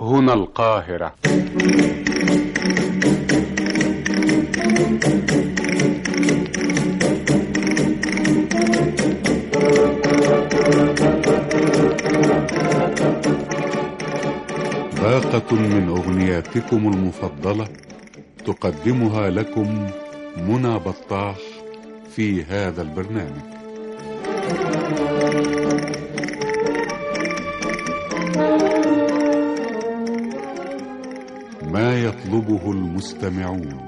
هنا القاهرة باقة من أغنياتكم المفضلة تقدمها لكم منى بطاح في هذا البرنامج ما يطلبه المستمعون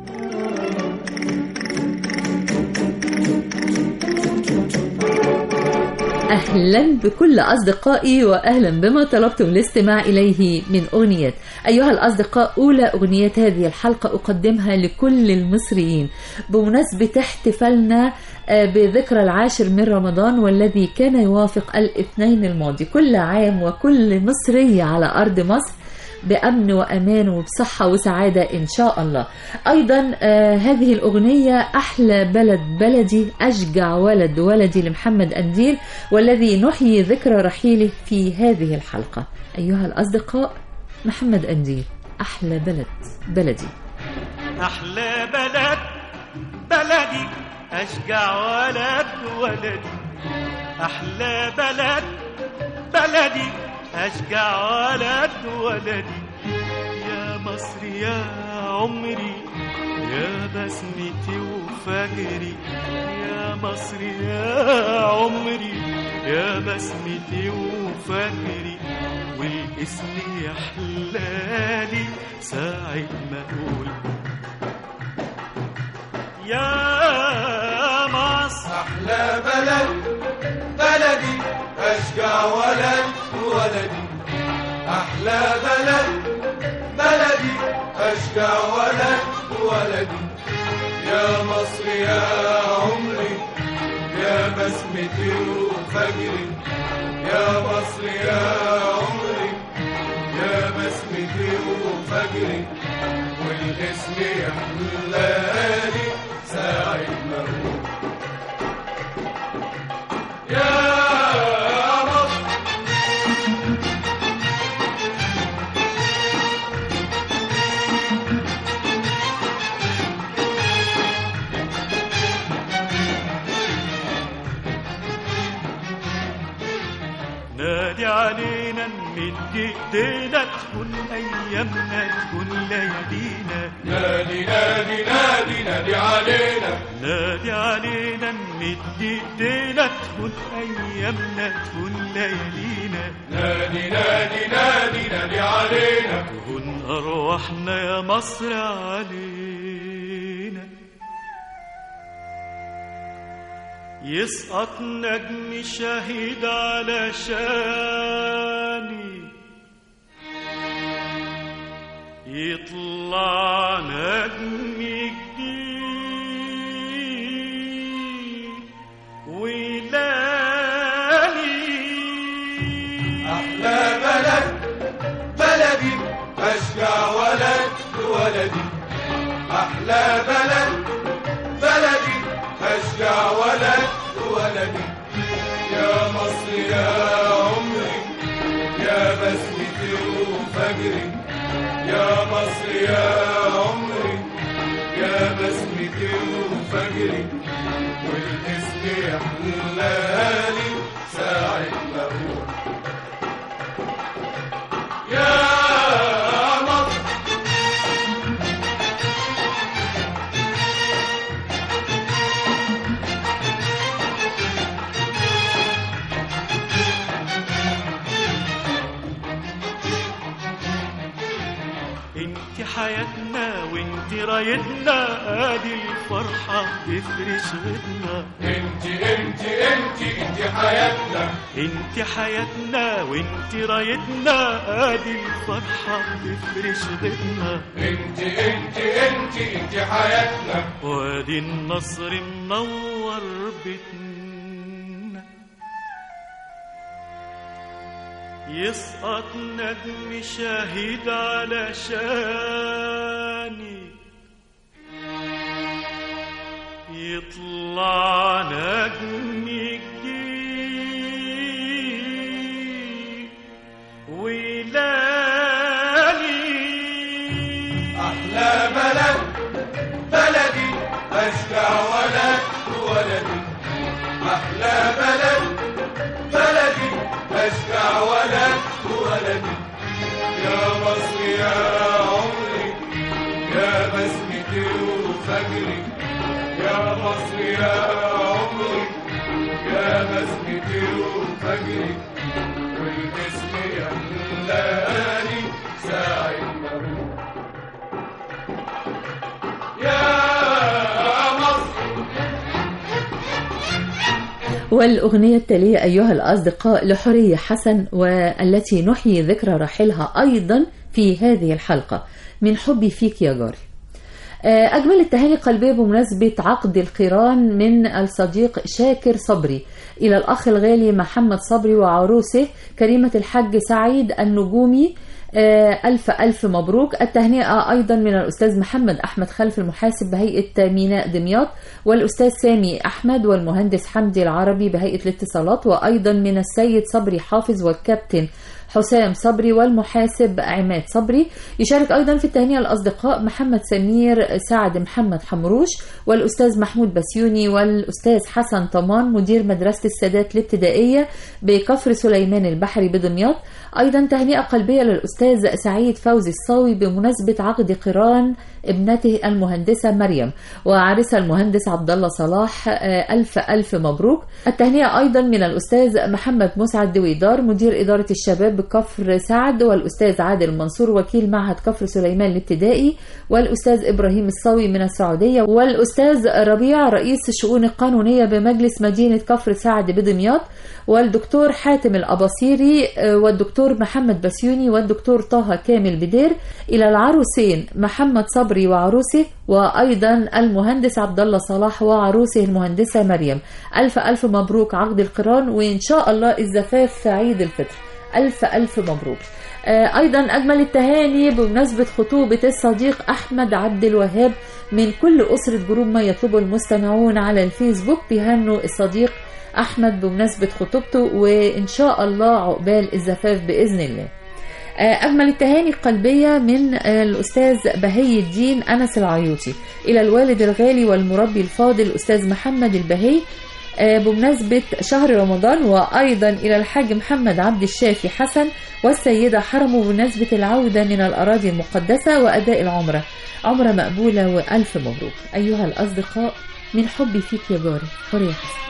أهلا بكل أصدقائي وأهلا بما طلبتم الاستماع إليه من أغنيات أيها الأصدقاء أولى أغنيات هذه الحلقة أقدمها لكل المصريين بمناسبة احتفالنا بذكرى العاشر من رمضان والذي كان يوافق الاثنين الماضي كل عام وكل مصرية على أرض مصر بأمن وأمان وبصحة وسعادة إن شاء الله أيضا آه هذه الأغنية أحلى بلد بلدي أشجع ولد ولدي لمحمد أنديل والذي نحيي ذكرى رحيله في هذه الحلقة أيها الأصدقاء محمد أنديل أحلى بلد بلدي أحلى بلد بلدي أشجع ولد ولدي أحلى بلد بلدي أشجع ولد ولدي يا مصر يا عمري يا بسمتي وفجري يا مصر يا عمري يا بسمتي وفجري والاسم يحلالي ساعة ما أقول يا مصر أحلى بلد بلدي أشجع ولد ولدي أحلى بلد بلدي أشجع ولد ولدي يا مصر يا عمري يا بسمتي وفجري يا مصر يا عمري يا بسمتي وفجري والاسم يحلالي ساعة ما أقول يا مصر نادي علينا نمد ايدينا تكون ايامنا تكون ليالينا نادي نادي نادي نادي علينا نادي علينا نمد ايدينا تكون ايامنا تكون ليالينا نادي نادي نادي نادي علينا تهون ارواحنا يا مصر علينا يسقط نجم شهيد على شاني يطلع نجم جديد ويلالي أحلى بلد بلدي أشجع ولد ولدي أحلى بلد بلدي أشجع ولد ولدي يا مصر يا عمري يا بسمتي وفجري يا مصر يا عمري يا بسمتي وفجري والاسم يحلالي ساعة ما أقول يا مصر انت حياتنا وانت رايتنا ادي الفرحة تفرش غدنا انت انت انت انت حياتنا انت حياتنا وانت رايتنا ادي الفرحة تفرش غدنا انت انت انت انت حياتنا وادي النصر منور بيتنا يسقط نجم شهيد على شاني يطلع نجم جديد ويلالي مصر يا عمري يا بسمتي وفجري والجسم يملاني ساعة ما أروح. يا مصر والأغنية التالية أيها الأصدقاء لحورية حسن والتي نحيي ذكرى رحلها أيضا في هذه الحلقة من حبي فيك يا جاري آه، أجمل التهاني القلبية بمناسبة عقد القيران من الصديق شاكر صبري إلى الأخ الغالي محمد صبري وعروسه كريمة الحج سعيد النجومي آه، ألف ألف مبروك التهنئة أيضا من الأستاذ محمد أحمد خلف المحاسب بهيئة ميناء دمياط والأستاذ سامي أحمد والمهندس حمدي العربي بهيئة الاتصالات وأيضا من السيد صبري حافظ والكابتن حسام صبري والمحاسب عماد صبري يشارك أيضا في التهنئة الأصدقاء محمد سمير سعد محمد حمروش والأستاذ محمود بسيوني والأستاذ حسن طمان مدير مدرسة السادات الابتدائية بكفر سليمان البحري بدمياط أيضا تهنئة قلبية للأستاذ سعيد فوزي الصاوي بمناسبة عقد قران ابنته المهندسة مريم وعرسها المهندس عبد الله صلاح آه، ألف ألف مبروك التهنئة أيضا من الأستاذ محمد مسعد دويدار مدير إدارة الشباب بكفر سعد والأستاذ عادل منصور وكيل معهد كفر سليمان الابتدائي والأستاذ إبراهيم الصاوي من السعودية والأستاذ ربيع رئيس الشؤون القانونية بمجلس مدينة كفر سعد بدمياط والدكتور حاتم الأباصيري آه، والدكتور محمد بسيوني والدكتور طه كامل بدير إلى العروسين محمد صبري وعروسه وأيضا المهندس عبد الله صلاح وعروسه المهندسة مريم ألف ألف مبروك عقد القران وإن شاء الله الزفاف في عيد الفطر ألف ألف مبروك آه، أيضا أجمل التهاني بمناسبة خطوبة الصديق أحمد عبد الوهاب من كل أسرة جروب ما يطلبه المستمعون على الفيسبوك بيهنوا الصديق أحمد بمناسبة خطوبته وإن شاء الله عقبال الزفاف بإذن الله آه، أجمل التهاني القلبية من آه، الأستاذ بهي الدين أنس العيوطي إلى الوالد الغالي والمربي الفاضل الأستاذ محمد البهي آه، بمناسبة شهر رمضان وأيضا إلى الحاج محمد عبد الشافي حسن والسيدة حرمه بمناسبة العودة من الأراضي المقدسة وأداء العمرة عمرة مقبولة وألف مبروك أيها الأصدقاء من حبي فيك يا جاري حورية حسن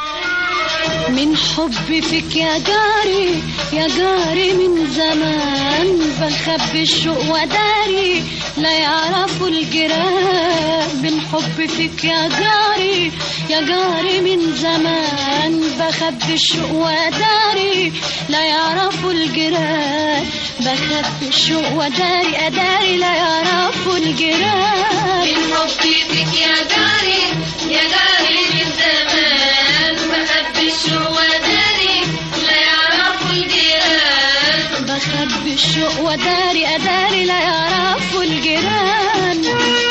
من حبي فيك يا جاري يا جاري من زمان بخبي الشوق وداري لا يعرفوا الجيران من حبي فيك يا جاري يا جاري من زمان بخبي الشوق وداري لا يعرفوا الجيران بخبي الشوق وداري أداري لا يعرفوا الجيران من حبي فيك يا جاري يا جاري من زمان بخبي الشوق وداري لا يعرفوا الجيران بخبي الشوق وداري أداري لا يعرفوا الجيران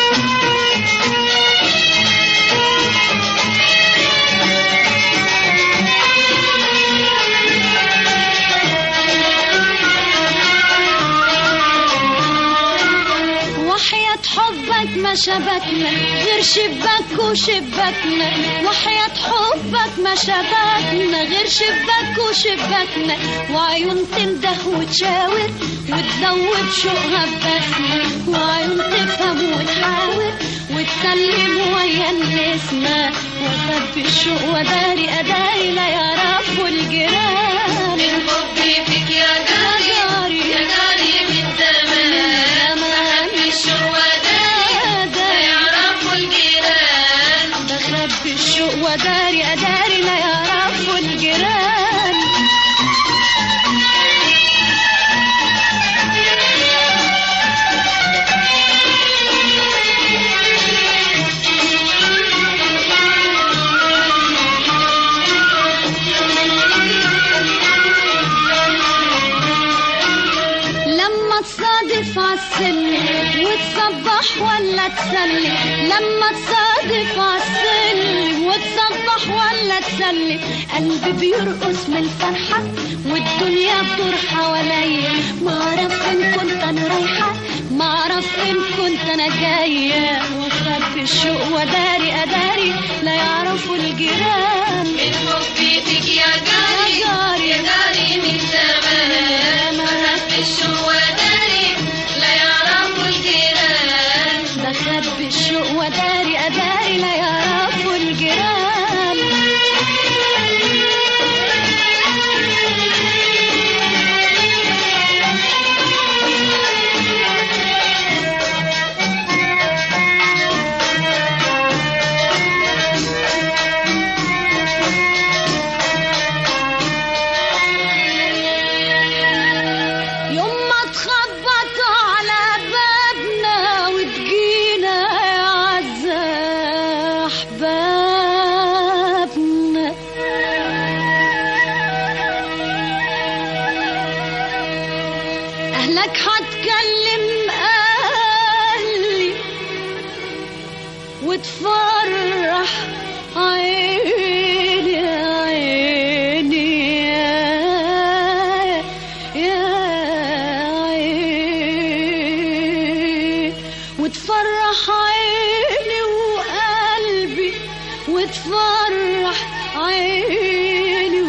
وحياة حبك ما شبكنا غير شباك وشباكنا وحياة حبك ما شبكنا غير شباك وشباكنا وعيون تنده وتشاور وتذوب شوقها ببسمة وعيون تفهم وتحاور وتسلم ويا النسمة وخبي الشوق وداري أداري لا يعرفوا الجيران من حبي فيك يا جاري يا جاري من زمان بخبي الشوق وداري لا يعرفوا الجيران بخبي الشوق وداري أداري لا يعرفوا الجيران لما تصادف عالسلم وتصبح ولا تسلم لما تصادف عالسلم وتصبح ولا تسلم قلبي بيرقص من الفرحة والدنيا بتدور حواليا ما اعرف ان كنت انا رايحة ما اعرف ان كنت انا جاية واخبي الشوق وداري اداري لا يعرفوا الجيران من حبي فيك يا جاري يا جاري. يا جاري من زمان بخبي الشوق وداري لا يعرفوا الجيران بخبي الشوق وداري أداري لا يعرفوا وتفرح عيني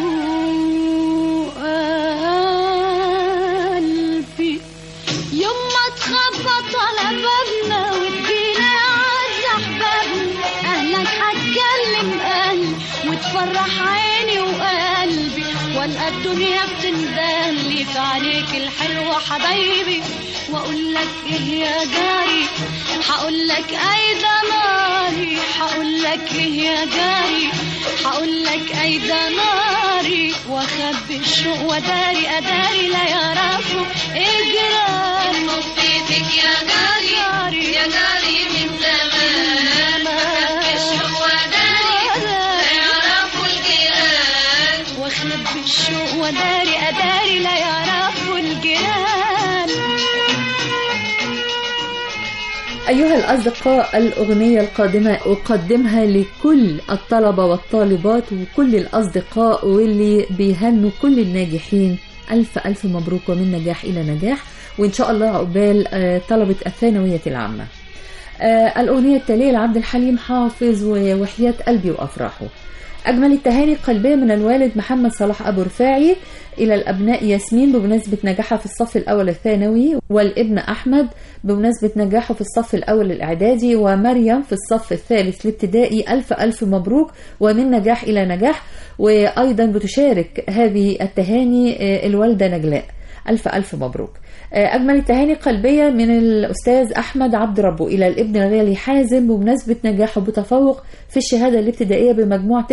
وقلبي يوم ما تخبط على بابنا وتجينا عز احبابنا اهلك هتكلم اهلي وتفرح عيني وقلبي والقى الدنيا بتندهلي في عليك الحلوة حبايبي واقول لك ايه يا جاري هقول لك ايدا ناري هقول لك ايه يا جاري هقول لك ايدا ناري واخبي الشوق وداري اداري لا يعرفوا الجيران مبتدئك يا جاري يا جاري من زمان الشوق وداري لا يعرفوا الجيران واخبي الشوق وداري اداري لا يعرفوا الجيران أيها الأصدقاء الأغنية القادمة أقدمها لكل الطلبة والطالبات وكل الأصدقاء واللي بيهنوا كل الناجحين ألف ألف مبروك ومن نجاح إلى نجاح وإن شاء الله عقبال آه، طلبة الثانوية العامة آه، الأغنية التالية لعبد الحليم حافظ ووحياة قلبي وأفراحه أجمل التهاني القلبية من الوالد محمد صلاح أبو رفاعي إلى الأبناء ياسمين بمناسبة نجاحها في الصف الأول الثانوي والابن أحمد بمناسبة نجاحه في الصف الأول الإعدادي ومريم في الصف الثالث الابتدائي ألف ألف مبروك ومن نجاح إلى نجاح وأيضا بتشارك هذه التهاني آه، الوالدة نجلاء ألف ألف مبروك آه، أجمل التهاني قلبية من الأستاذ أحمد عبد ربه إلى الابن الغالي حازم بمناسبة نجاحه بتفوق في الشهادة الابتدائية بمجموع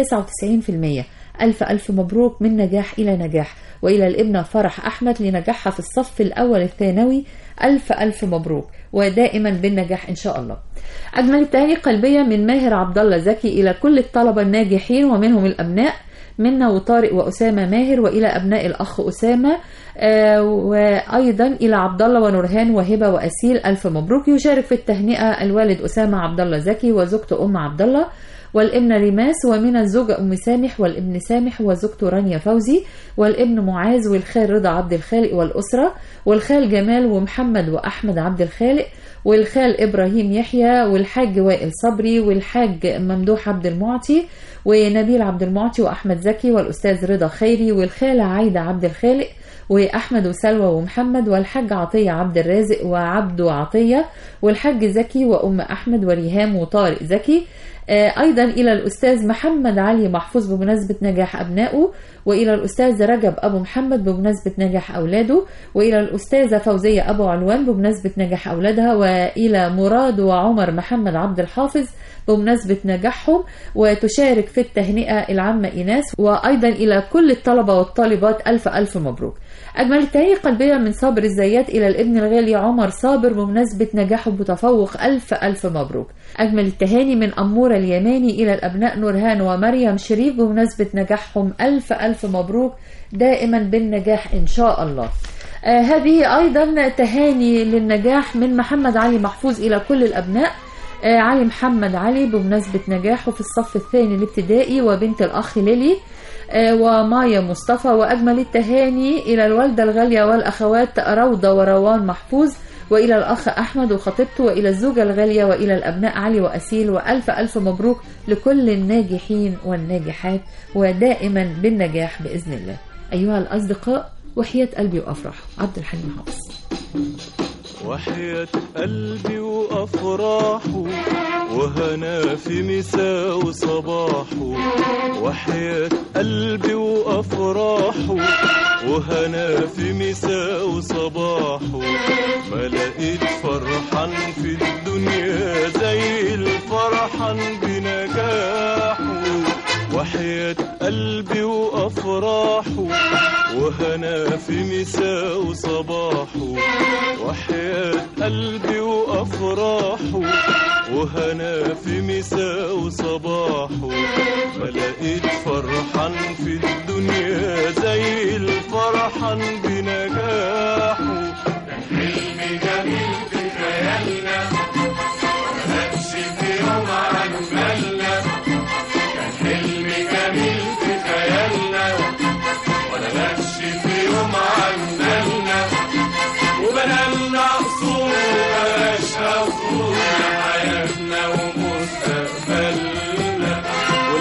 99% ألف ألف مبروك من نجاح إلى نجاح وإلى الابنة فرح أحمد لنجاحها في الصف الأول الثانوي ألف ألف مبروك ودائما بالنجاح إن شاء الله أجمل التهاني قلبية من ماهر عبد الله زكي إلى كل الطلبة الناجحين ومنهم الأبناء منا وطارق وأسامة ماهر وإلى أبناء الأخ أسامة آه، وأيضا إلى عبد الله ونورهان وهبة وأسيل ألف مبروك يشارك في التهنئة الوالد أسامة عبد الله زكي وزوجته أم عبد الله والابن ريماس ومن الزوجة أم سامح والابن سامح وزوجته رانيا فوزي والابن معاذ والخال رضا عبد الخالق والأسرة والخال جمال ومحمد وأحمد عبد الخالق والخال إبراهيم يحيى والحاج وائل صبري والحاج ممدوح عبد المعطي ونبيل عبد المعطي وأحمد زكي والأستاذ رضا خيري والخالة عايدة عبد الخالق وأحمد وسلوى ومحمد والحاج عطية عبد الرازق وعبده عطية والحاج زكي وأم أحمد وريهام وطارق زكي آه، أيضا إلى الأستاذ محمد علي محفوظ بمناسبة نجاح أبنائه وإلى الأستاذ رجب أبو محمد بمناسبة نجاح أولاده وإلى الأستاذة فوزية أبو علوان بمناسبة نجاح أولادها وإلى مراد وعمر محمد عبد الحافظ بمناسبة نجاحهم وتشارك في التهنئة العامة إيناس وأيضا إلى كل الطلبة والطالبات ألف ألف مبروك أجمل التهاني قلبية من صابر الزيات إلى الابن الغالي عمر صابر بمناسبة نجاحه بتفوق ألف ألف مبروك أجمل التهاني من أمورة اليماني إلى الأبناء نورهان ومريم شريف بمناسبة نجاحهم ألف ألف مبروك دائما بالنجاح إن شاء الله آه هذه أيضا تهاني للنجاح من محمد علي محفوظ إلى كل الأبناء آه علي محمد علي بمناسبة نجاحه في الصف الثاني الابتدائي وبنت الأخ ليلي آه، ومايا مصطفى وأجمل التهاني إلى الوالدة الغالية والأخوات روضة وروان محفوظ وإلى الأخ أحمد وخطيبته وإلى الزوجة الغالية وإلى الأبناء علي وأسيل وألف ألف مبروك لكل الناجحين والناجحات ودائما بالنجاح بإذن الله أيها الأصدقاء وحياة قلبي وأفراح عبد الحليم حافظ وحياة قلبي وأفراحه وهنا في مساء وصباحه وحياة قلبي وأفراحه وهنا في مساء وصباحه ما لقيت فرحان في الدنيا زي الفرحان بنجاحه وحياة قلبي وأفراحه وهنا في مساء وصباحه وحياة قلبي وأفراحه وهنا في مساء وصباحه ما لقيت فرحان في الدنيا زي الفرحان بنجاحه حلم جميل في خيالنا مبقاش في يوم عن بالنا كان حلم جميل في خيالنا ولا بقاش في يوم عن بالنا وبنالنا قصور وبلاش قصور حياتنا ومستقبلنا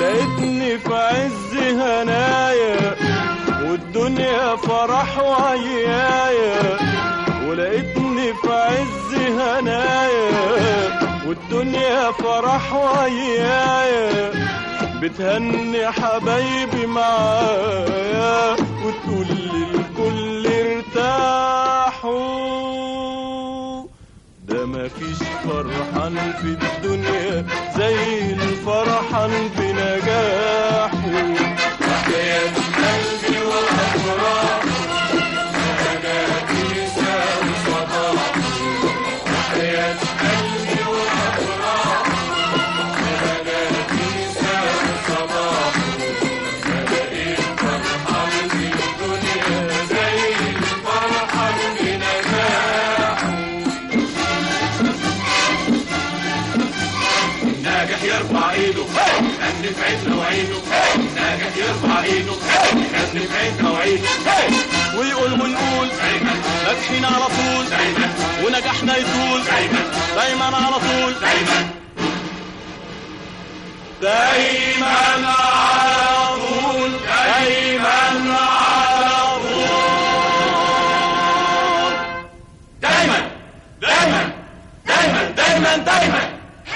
فرح ويايا ولقيتني في عز هنايا والدنيا فرح ويايا بتهني حبايبي معايا وتقول للكل ارتاحوا ده مفيش فرحان في الدنيا زي الفرحان بنجاحه وحياة قلبي وأفراح سناتي ساوي صباح وحياة قلبي وأفراح سناتي ساوي صباح بلاقيك فرحان في الدنيا زي الفرحان بنجاحه ناجح يرفع ايده غني في عيدنا وعيده ناجح يرفع ايده غني في عيدنا وعيده ويقول ونقول دايما ناجحين على طول دايما ونجاحنا يطول دايما دايما على طول دايما دايما على طول دايما على طول دايما دايما دايما دايما دايما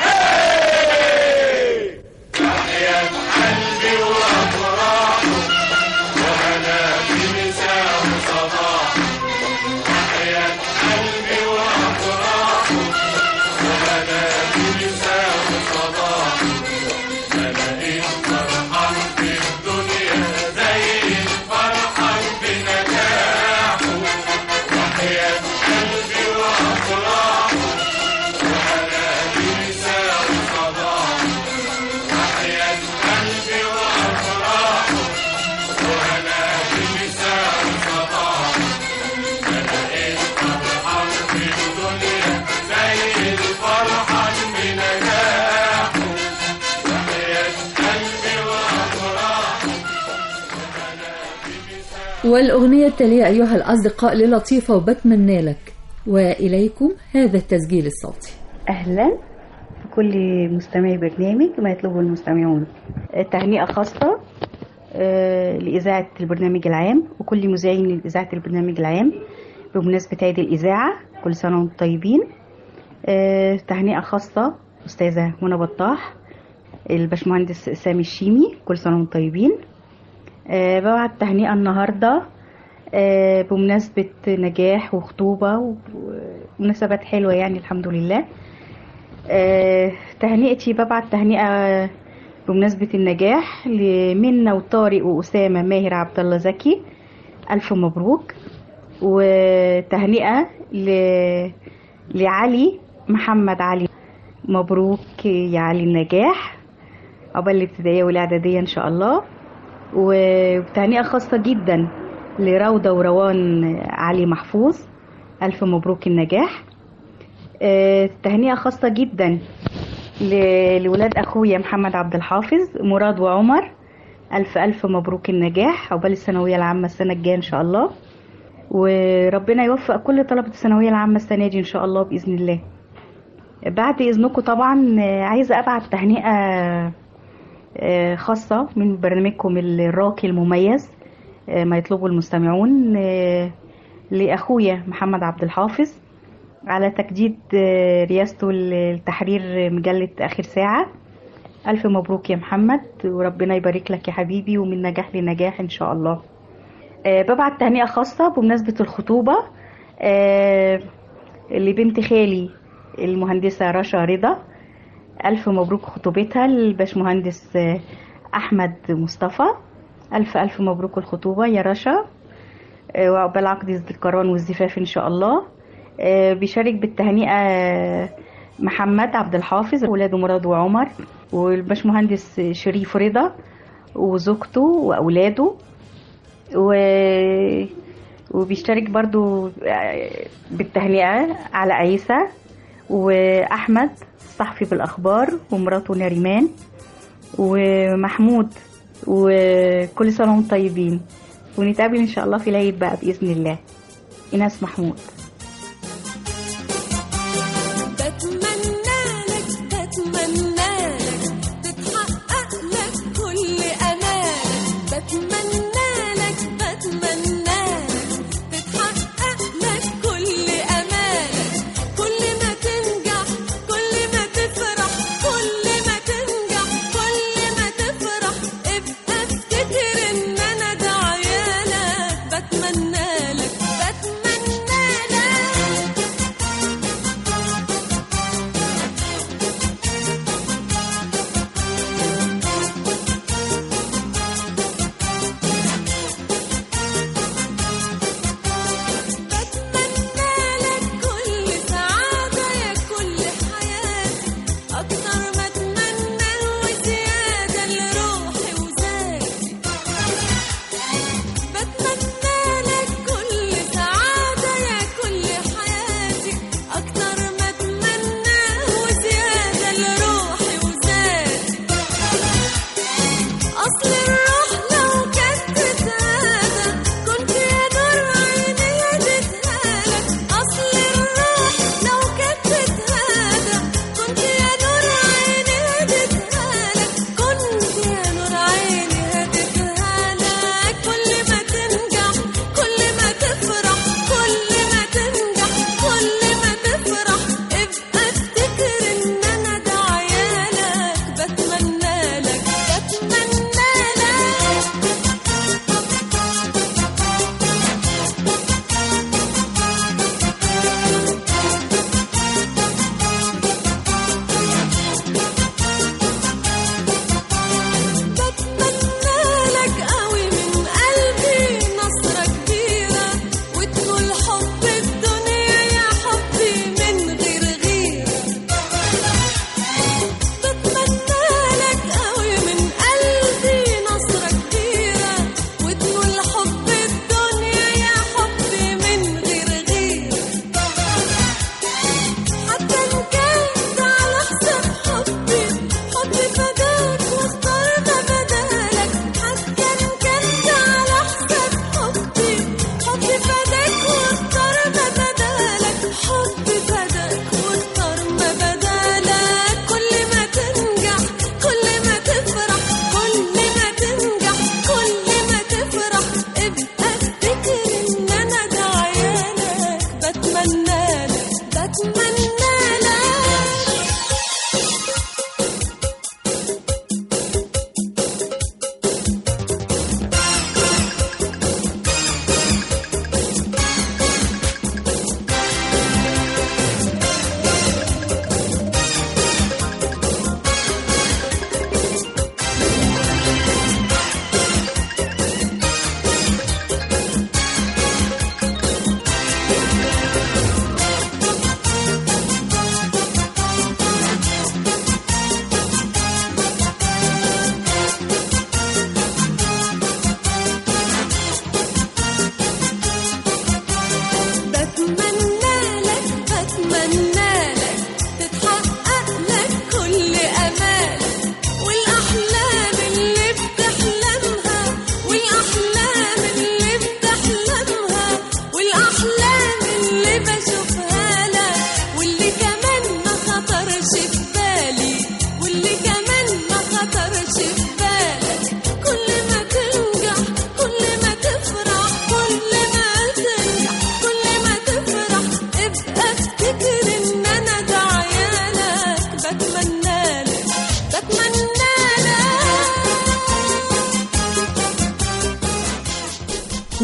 تحية قلبي وأفراحه وهنا في مساء وصباح تحية قلبي وأفراحه وهنا في مساء وصباح بلاقيك فرحان في الدنيا زي الفرحان بنجاحه وحياة قلبي وأفراحه وهنا في مساء وصباح وحياة قلبي وأفراحه وهنا في مساء وصباح بلاقيك فرحان في الدنيا زي الفرحان بنجاحه وحياة قلبي وأفراحه والأغنية التالية أيها الأصدقاء للطيفة وبتمنى لك وإليكم هذا التسجيل الصوتي أهلا بكل مستمعي برنامج ما يطلبه المستمعون تهنئة خاصة آه، لإذاعة البرنامج العام وكل مذيعين لإذاعة البرنامج العام بمناسبة عيد الإذاعة كل سنة وانتم طيبين آه، تهنئة خاصة أستاذة منى بطاح الباشمهندس سامي الشيمي كل سنة وانتم طيبين آه، ببعت تهنئة النهاردة آه، بمناسبة نجاح وخطوبة ومناسبات حلوة يعني الحمد لله آه، تهنئتي ببعت تهنئة بمناسبة النجاح لمنى وطارق وأسامة ماهر عبد الله زكي ألف مبروك وتهنئة ل... لعلي محمد علي مبروك يا علي النجاح عقبال الابتدائية والإعدادية إن شاء الله وتهنئة خاصة جدا لروضة وروان علي محفوظ ألف مبروك النجاح آه، تهنئة خاصة جدا ل- لولاد أخويا محمد عبد الحافظ مراد وعمر ألف ألف مبروك النجاح عقبال الثانوية العامة السنة الجاية إن شاء الله وربنا يوفق كل طلبة الثانوية العامة السنة دي إن شاء الله بإذن الله بعد إذنكم طبعا آه، عايزة أبعت تهنئة آه، خاصة من برنامجكم الراقي المميز آه، ما يطلبه المستمعون آه، لأخويا محمد عبد الحافظ على تجديد آه، رئاسته لتحرير مجلة آخر ساعة ألف مبروك يا محمد وربنا يبارك لك يا حبيبي ومن نجاح لنجاح إن شاء الله آه، ببعت تهنئة خاصة بمناسبة الخطوبة آه، لبنت خالي المهندسة رشا رضا ألف مبروك خطوبتها الباشمهندس آه، أحمد مصطفى ألف ألف مبروك الخطوبة يا رشا آه، وعقبال عقد الذكران والزفاف إن شاء الله آه، بيشارك بالتهنئة آه، محمد عبد الحافظ ولاده مراد وعمر والباشمهندس شريف رضا وزوجته وأولاده و... وبيشترك برضو بالتهنئة على عيسى وأحمد صحفي بالأخبار ومراته نريمان ومحمود وكل سنة وانتم طيبين ونتقابل إن شاء الله في العيد بقى بإذن الله إيناس محمود بتمنى لك بتمنى لك تتحقق لك كل امالك بتمنى لك بتمنى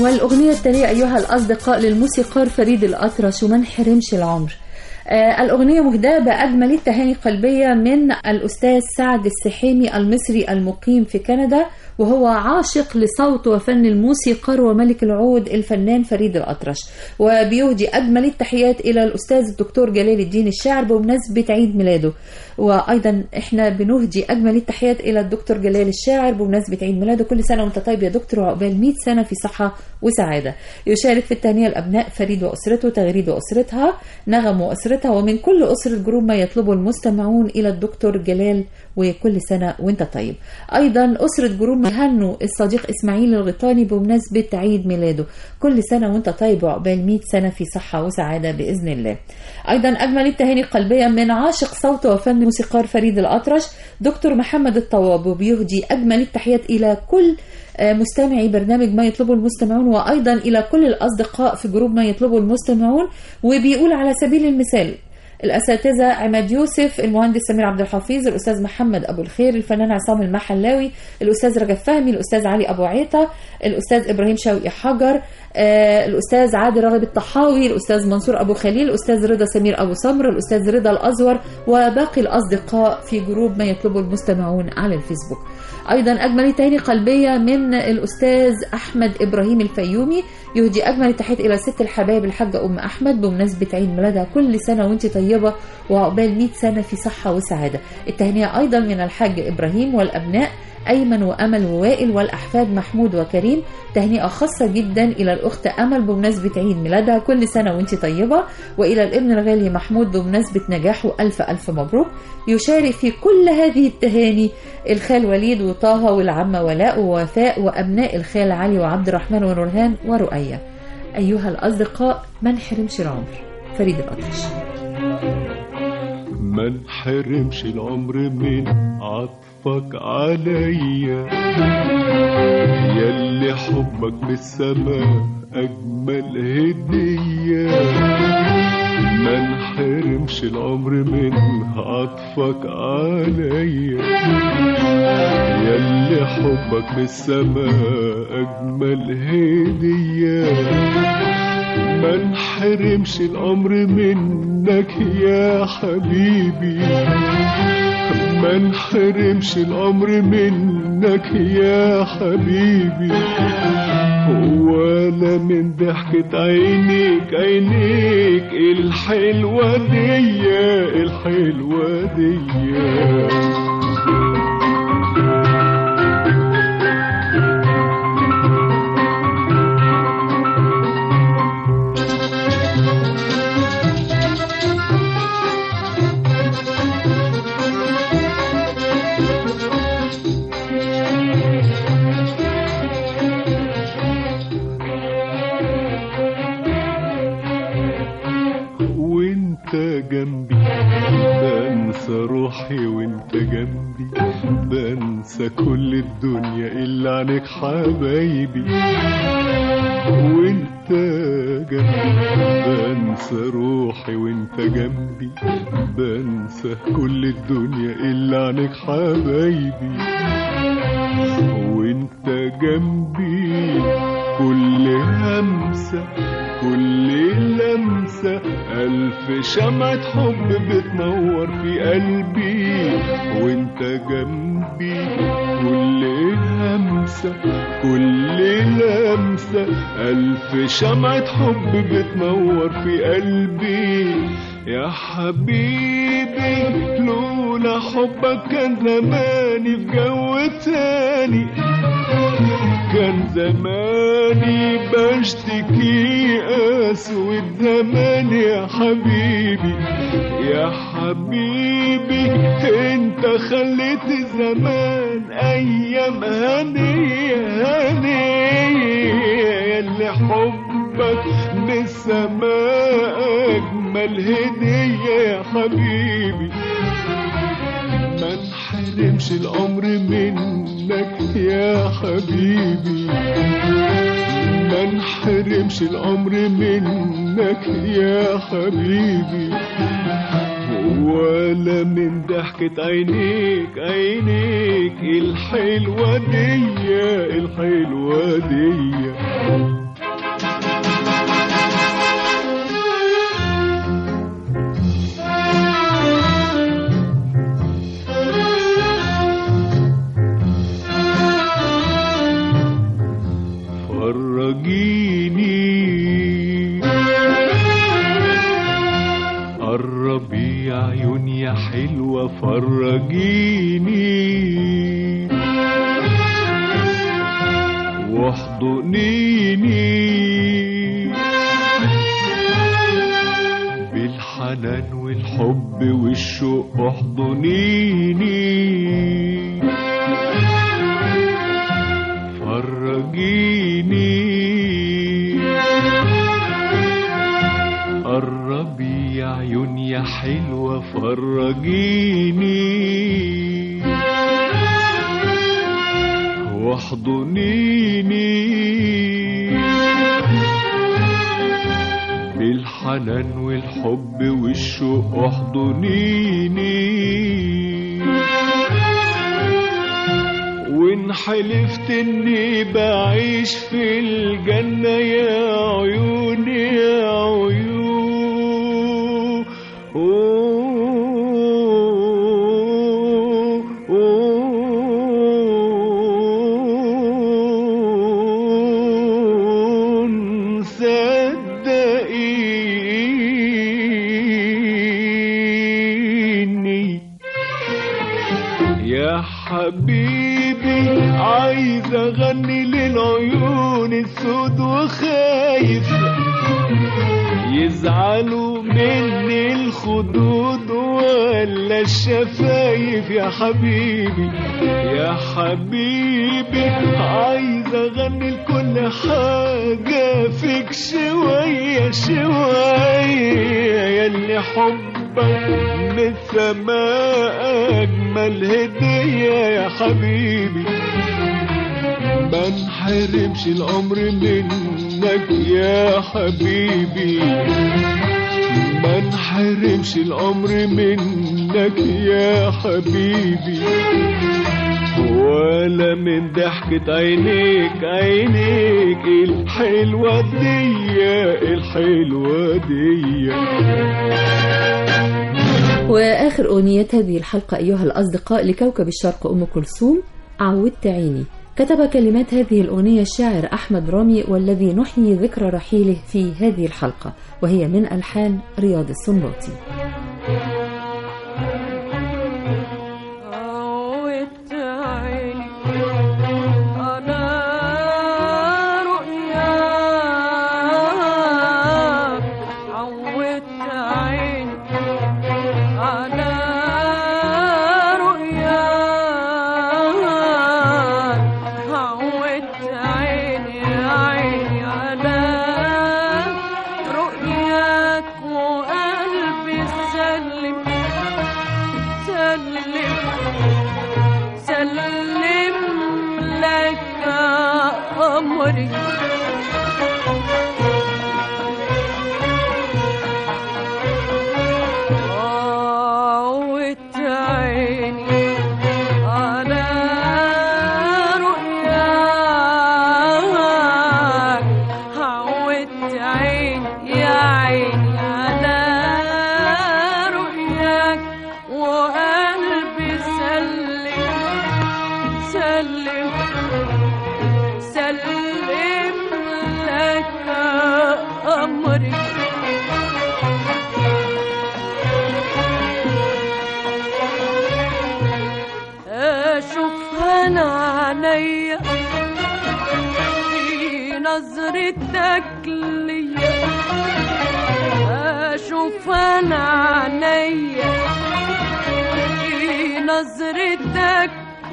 والأغنية التالية أيها الأصدقاء للموسيقار فريد الأطرش وما نحرمش العمر آه، الأغنية مهداة بأجمل التهاني القلبية من الأستاذ سعد السحيمي المصري المقيم في كندا وهو عاشق لصوت وفن الموسيقار وملك العود الفنان فريد الأطرش وبيهدي أجمل التحيات إلى الأستاذ الدكتور جلال الدين الشاعر بمناسبة عيد ميلاده وأيضا إحنا بنهدي أجمل التحيات إلى الدكتور جلال الشاعر بمناسبة عيد ميلاده كل سنة وأنت طيب يا دكتور وعقبال 100 سنة في صحة وسعادة يشارك في التهنئة الأبناء فريد وأسرته تغريد وأسرتها نغم وأسرتها ومن كل أسرة جروب ما يطلبه المستمعون إلى الدكتور جلال وكل سنة وأنت طيب أيضا أسرة جروب يهنوا الصديق إسماعيل الغيطاني بمناسبة عيد ميلاده كل سنة وأنت طيب وعقبال 100 سنة في صحة وسعادة بإذن الله أيضا أجمل التهاني القلبية من عاشق صوت وفن موسيقار فريد الأطرش دكتور محمد الطواب وبيهدي أجمل التحيات إلى كل آه، مستمعي برنامج ما يطلبه المستمعون وأيضا إلى كل الأصدقاء في جروب ما يطلبه المستمعون وبيقول على سبيل المثال الأساتذة عماد يوسف المهندس سمير عبد الحفيظ الأستاذ محمد أبو الخير الفنان عصام المحلاوي الأستاذ رجب فهمي الأستاذ علي أبو عيطة الأستاذ إبراهيم شوقي حجر آه، الأستاذ عادل راغب الطحاوي الأستاذ منصور أبو خليل الأستاذ رضا سمير أبو سمر الأستاذ رضا الأزور وباقي الأصدقاء في جروب ما يطلبه المستمعون على الفيسبوك أيضا أجمل تهاني قلبية من الأستاذ أحمد إبراهيم الفيومي يهدي أجمل التحيات إلى ست الحبايب الحاجة أم أحمد بمناسبة عيد ميلادها كل سنة وأنت طيبة وعقبال 100 سنة في صحة وسعادة التهنئة أيضا من الحاج إبراهيم والأبناء أيمن وأمل ووائل والأحفاد محمود وكريم تهنئة خاصة جدا إلى الأخت أمل بمناسبة عيد ميلادها كل سنة وأنت طيبة وإلى الابن الغالي محمود بمناسبة نجاحه ألف ألف مبروك يشارك في كل هذه التهاني الخال وليد وطه والعمة ولاء ووفاء وأبناء الخال علي وعبد الرحمن ونورهان ورؤية أيها الأصدقاء ما نحرمش العمر فريد الأطرش ما نحرمش العمر من عطفك عليا ياللي حبك بالسماء أجمل هدية ما نحرمش العمر من عطفك عليا ياللي حبك بالسماء أجمل هدية ما نحرمش الأمر منك يا حبيبي ما نحرمش الأمر منك يا حبيبي ولا من ضحكة عينيك عينيك الحلوة دي الحلوة دي وانت جنبي بنسى روحي وانت جنبي بنسى كل الدنيا الا عنك حبايبي وانت جنبي بنسى روحي وانت جنبي بنسى كل الدنيا الا عنك حبايبي وانت جنبي كل همسة كل لمسة ألف شمعة حب بتنور في قلبي وانت جنبي كل همسة كل لمسة ألف شمعة حب بتنور في قلبي يا حبيبي لولا حبك كان زماني في جو تاني كان زماني بشتكي اسود زمان يا حبيبي يا حبيبي انت خليت الزمان ايام هنيه هنيه اللي حبك من السماء اجمل هديه يا حبيبي ما نحرمش الأمر منك يا حبيبي ما نحرمش الأمر منك يا حبيبي ولا من ضحكة عينيك عينيك الحلوة دي الحلوة دي قربي يا عيون يا حلوة فرجيني واحضنيني بالحنان والحب والشوق احضنيني فرجيني قربي يا عيون يا حلوة فرجيني واحضنيني بالحنان والحب والشوق احضنيني وان حلفت اني بعيش في الجنة يا عيوني يا عيون صدقيني يا حبيبي عايز اغني للعيون السود وخايف يزعلوا مني الخدود ولا الشفايف يا حبيبي يا حبيبي عايز اغني لكل حاجة فيك شوية شوية ياللي حبك من السماء اجمل هدية يا حبيبي ما نحرمش العمر منك يا حبيبي ما نحرمش العمر منك يا حبيبي ولا من ضحكة عينيك عينيك الحلوة دي الحلوة دي وآخر أغنية هذه الحلقة أيها الأصدقاء لكوكب الشرق أم كلثوم عودت عيني كتب كلمات هذه الأغنية الشاعر أحمد رامي والذي نحيي ذكرى رحيله في هذه الحلقة وهي من ألحان رياض السنباطي عودت عيني على رؤياك عودت عيني على رؤياك عودت عيني عيني على رؤياك وقلبي سلم سلم سلم لك أمري عودت عيني على رؤياك عودت عيني يا عيني على رؤياك وقلبي سلم سلم سلم لك أمري أشوفها أنا عينيا في نظرتك ليا أشوف أنا عينيا في نظرتك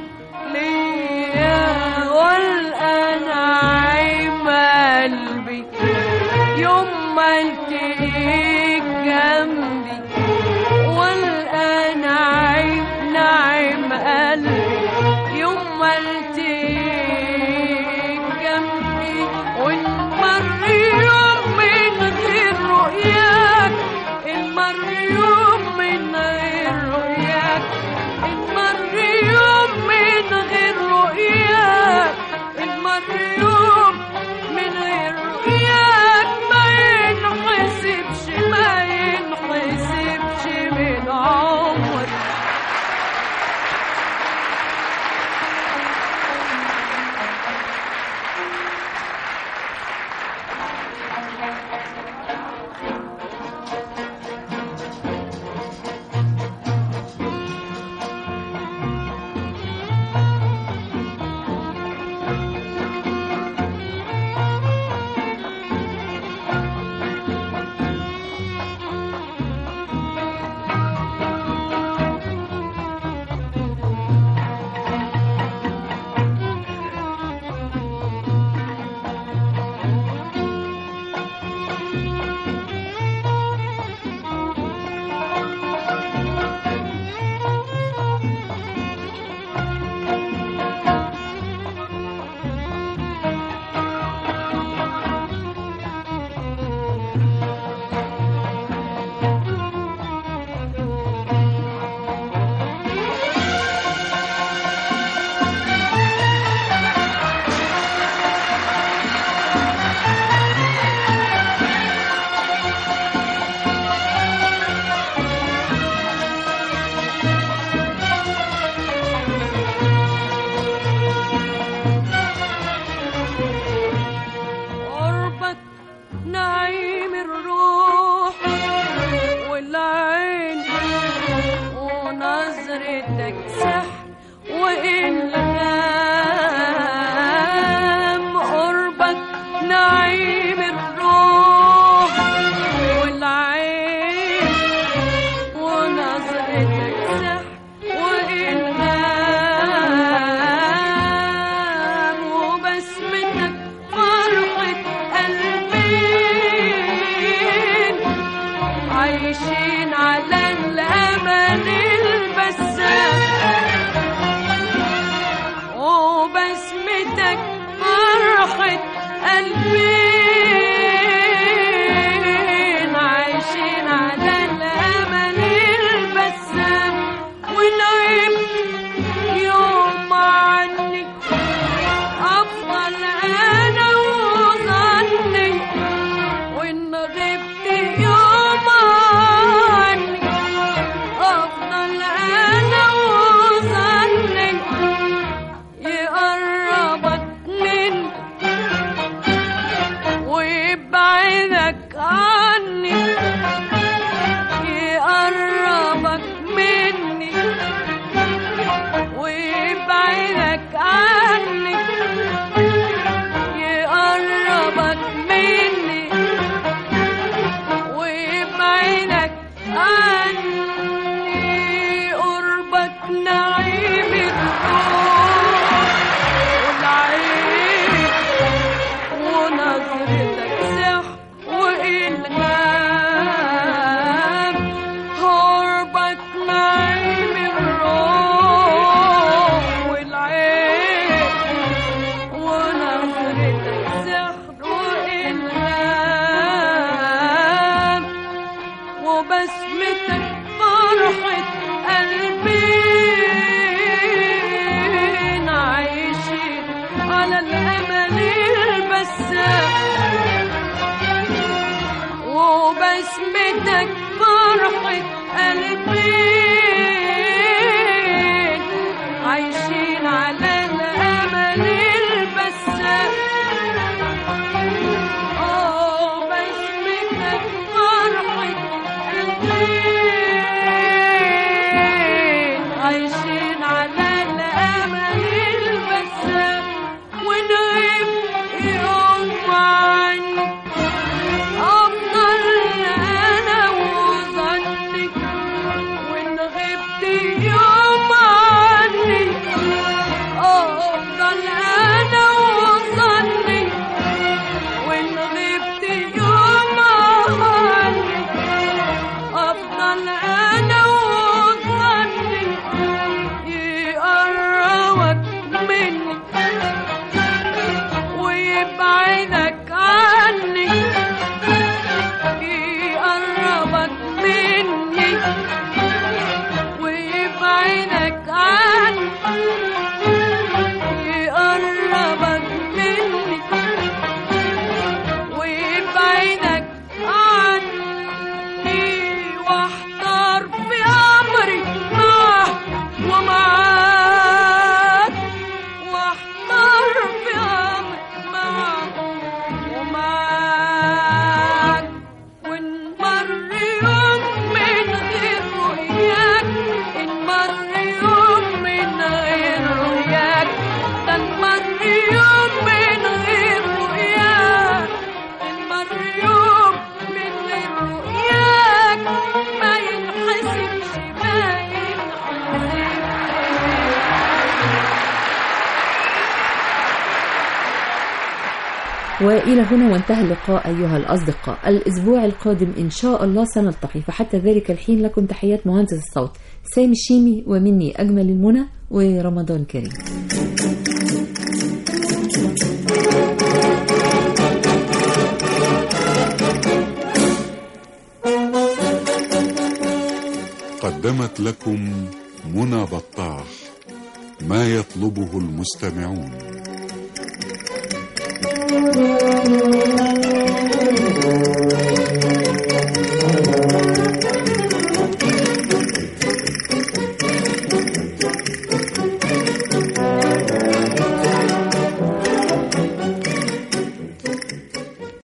ليا والقى نعيم قلبي يوم ما التقيك جنبي والقى نعيم نعيم قلبي يوم ما التقيك جنبي ونمر يوم من غير رؤياك المر يوم من غير رؤياك المر يوم من غير رؤياك المر يوم من غير رؤياك ما ينحسبش ما ينحسبش من عمري ونظرتك سحر وإلهام قربك نعيم الروح والعين ونظرتك سحر وإلهام وبسمتك فرحة قلبين عايشين على الأمل البسام وبسمتك فرحة قلبين عايشين على الأمل البسام ونعيم يوم عني أفضل أنا وظني وإن غبت يوم عني أفضل أنا وظني يقربك مني ويبعدك عني يقربك مني ويبعدك عني يقربك مني ويبعدك عني قربك نعيم الروح والعين ونظرتك سحر وإلهام قربك نعيم الروح والعين ونظرتك سحر وإلهام وبسمتك فرحة قلبين عايشين على الأمل البسام وبسمتك فرحة قلبين عايشين على الأمل البسام آه بسمتك فرحة قلبين عايشين على الأمل البسام ونغيب يوم عني أفضل أنا وظني وإن غبت يوم عني أفضل أنا وظني وإن غبت يوم عني أفضل أنا وظني يقربك مني ويبعدك عني يقربك مني ويبعدك عني يقربك مني ويبعدك عني واحتار في أمري معه ومعاك واحتار في أمري معه ومعاك وإن مر يوم من غير رؤياك إن مر يوم من غير رؤياك ده إن مر يوم من غير رؤياك إن مر يوم من غير رؤياك ما ينحسبش ما ينحسبش وإلى هنا وانتهى اللقاء أيها الأصدقاء الأسبوع القادم إن شاء الله سنلتقي فحتى ذلك الحين لكم تحيات مهندس الصوت سامي الشيمي ومني أجمل المنى ورمضان كريم قدمت لكم منى بطاح ما يطلبه المستمعون